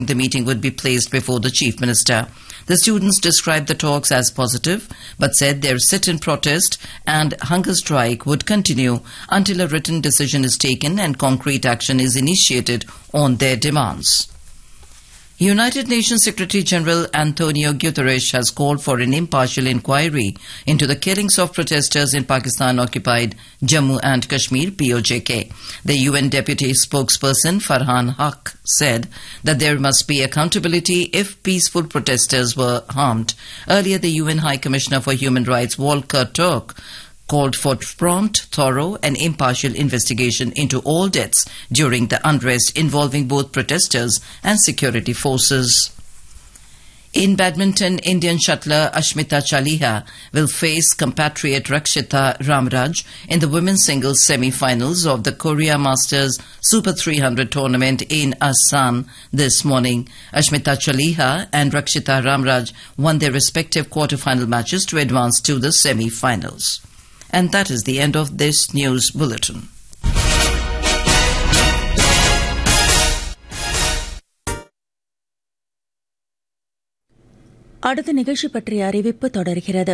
The meeting would be placed before the Chief Minister. The students described the talks as positive but said their sit in protest and hunger strike would continue until a written decision is taken and concrete action is initiated on their demands. United Nations Secretary General Antonio Guterres has called for an impartial inquiry into the killings of protesters in Pakistan occupied Jammu and Kashmir POJK. The UN deputy spokesperson Farhan Haq said that there must be accountability if peaceful protesters were harmed. Earlier the UN High Commissioner for Human Rights Volker Turk called for prompt, thorough, and impartial investigation into all deaths during the unrest involving both protesters and security forces. In badminton, Indian shuttler Ashmita Chaliha will face compatriot Rakshita Ramraj in the women's singles semi-finals of the Korea Masters Super 300 tournament in Asan this morning. Ashmita Chaliha and Rakshita Ramraj won their respective quarter-final matches to advance to the semi-finals. And that is the end of this news bulletin. அடுத்த நிகழ்ச்சி பற்றிய அறிவிப்பு தொடர்கிறது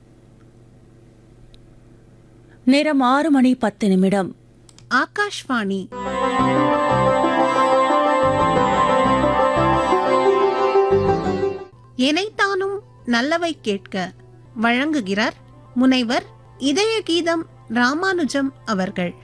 நேரம் ஆறு மணி பத்து நிமிடம் ஆகாஷ்வாணி எனைத்தானும் நல்லவை கேட்க வழங்குகிறார் முனைவர் இதய கீதம் ராமானுஜம் அவர்கள்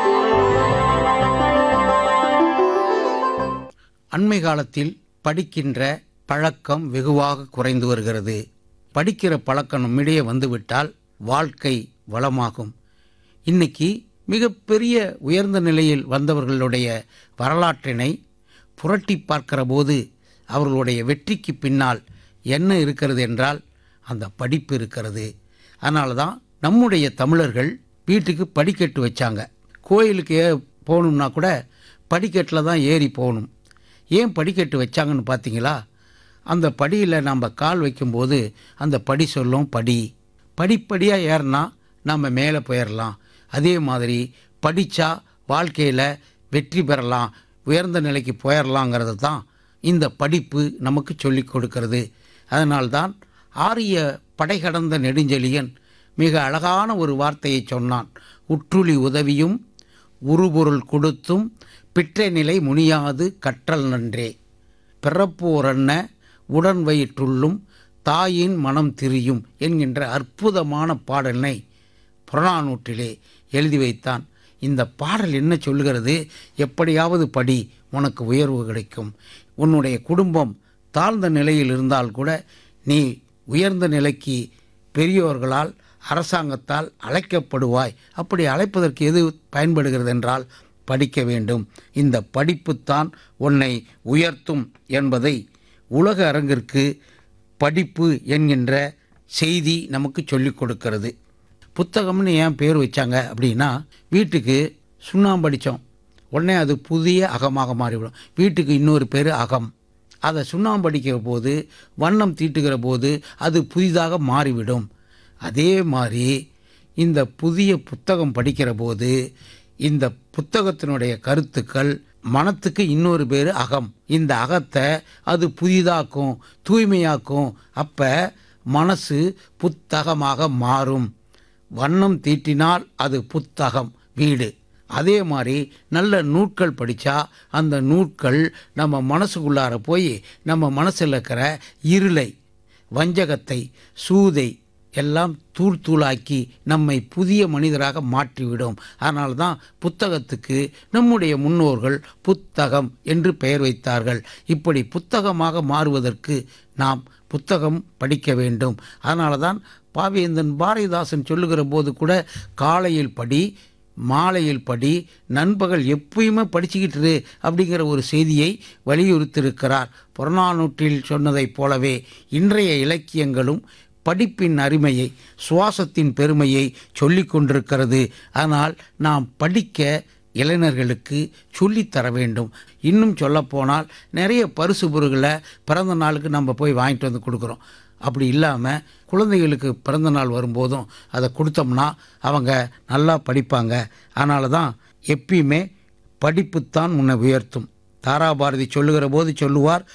அண்மை காலத்தில் படிக்கின்ற பழக்கம் வெகுவாக குறைந்து வருகிறது படிக்கிற பழக்கம் நம்மிடையே வந்துவிட்டால் வாழ்க்கை வளமாகும் இன்னைக்கு மிகப்பெரிய உயர்ந்த நிலையில் வந்தவர்களுடைய வரலாற்றினை புரட்டி பார்க்கிற போது அவர்களுடைய வெற்றிக்கு பின்னால் என்ன இருக்கிறது என்றால் அந்த படிப்பு இருக்கிறது அதனால தான் நம்முடைய தமிழர்கள் வீட்டுக்கு படிக்கட்டு வச்சாங்க கோயிலுக்கு ஏ- போகணும்னா கூட படிக்கட்டில் தான் ஏறி போகணும் ஏன் படிக்கட்டு வச்சாங்கன்னு பார்த்தீங்களா அந்த படியில் நம்ம கால் வைக்கும்போது அந்த படி சொல்லும் படி படிப்படியாக ஏறினா நம்ம மேலே போயிடலாம் அதே மாதிரி படித்தா வாழ்க்கையில் வெற்றி பெறலாம் உயர்ந்த நிலைக்கு போயிடலாங்கிறது தான் இந்த படிப்பு நமக்கு சொல்லிக் கொடுக்கிறது அதனால்தான் ஆரிய படை கடந்த நெடுஞ்செழியன் மிக அழகான ஒரு வார்த்தையை சொன்னான் உற்றுளி உதவியும் உருபொருள் கொடுத்தும் பிற்றை நிலை முனியாது கற்றல் நன்றே பிறப்போரென்ன உடன் வயிற்றுள்ளும் தாயின் மனம் திரியும் என்கின்ற அற்புதமான பாடலை புறநானூற்றிலே எழுதி வைத்தான் இந்த பாடல் என்ன சொல்லுகிறது எப்படியாவது படி உனக்கு உயர்வு கிடைக்கும் உன்னுடைய குடும்பம் தாழ்ந்த நிலையில் இருந்தால் கூட நீ உயர்ந்த நிலைக்கு பெரியோர்களால் அரசாங்கத்தால் அழைக்கப்படுவாய் அப்படி அழைப்பதற்கு எது பயன்படுகிறது என்றால் படிக்க வேண்டும் இந்த படிப்புத்தான் உன்னை உயர்த்தும் என்பதை உலக அரங்கிற்கு படிப்பு என்கின்ற செய்தி நமக்கு சொல்லிக் கொடுக்கிறது புத்தகம்னு ஏன் பேர் வச்சாங்க அப்படின்னா வீட்டுக்கு சுண்ணாம்பு அடித்தோம் உடனே அது புதிய அகமாக மாறிவிடும் வீட்டுக்கு இன்னொரு பேர் அகம் அதை சுண்ணாம்பு அடிக்கிற போது வண்ணம் தீட்டுகிற போது அது புதிதாக மாறிவிடும் அதே மாதிரி இந்த புதிய புத்தகம் படிக்கிற போது இந்த புத்தகத்தினுடைய கருத்துக்கள் மனத்துக்கு இன்னொரு பேர் அகம் இந்த அகத்தை அது புதிதாக்கும் தூய்மையாக்கும் அப்ப மனசு புத்தகமாக மாறும் வண்ணம் தீட்டினால் அது புத்தகம் வீடு அதே மாதிரி நல்ல நூட்கள் படித்தா அந்த நூட்கள் நம்ம மனசுக்குள்ளார போய் நம்ம மனசில் இருக்கிற இருளை வஞ்சகத்தை சூதை எல்லாம் தூள் தூளாக்கி நம்மை புதிய மனிதராக மாற்றிவிடும் அதனால தான் புத்தகத்துக்கு நம்முடைய முன்னோர்கள் புத்தகம் என்று பெயர் வைத்தார்கள் இப்படி புத்தகமாக மாறுவதற்கு நாம் புத்தகம் படிக்க வேண்டும் அதனால தான் பாவேந்தன் பாரதிதாசன் சொல்லுகிற போது கூட காலையில் படி மாலையில் படி நண்பகல் எப்பயுமே படிச்சுக்கிட்டு இரு அப்படிங்கிற ஒரு செய்தியை வலியுறுத்தியிருக்கிறார் புறநானூற்றில் சொன்னதைப் போலவே இன்றைய இலக்கியங்களும் படிப்பின் அருமையை சுவாசத்தின் பெருமையை சொல்லிக் கொண்டிருக்கிறது ஆனால் நாம் படிக்க இளைஞர்களுக்கு சொல்லித்தர வேண்டும் இன்னும் சொல்லப்போனால் நிறைய பரிசு பொருள்களை பிறந்த நாளுக்கு நம்ம போய் வாங்கிட்டு வந்து கொடுக்குறோம் அப்படி இல்லாமல் குழந்தைகளுக்கு பிறந்த நாள் வரும்போதும் அதை கொடுத்தோம்னா அவங்க நல்லா படிப்பாங்க அதனால தான் எப்பயுமே படிப்புத்தான் உன்னை உயர்த்தும் தாராபாரதி சொல்லுகிற போது சொல்லுவார்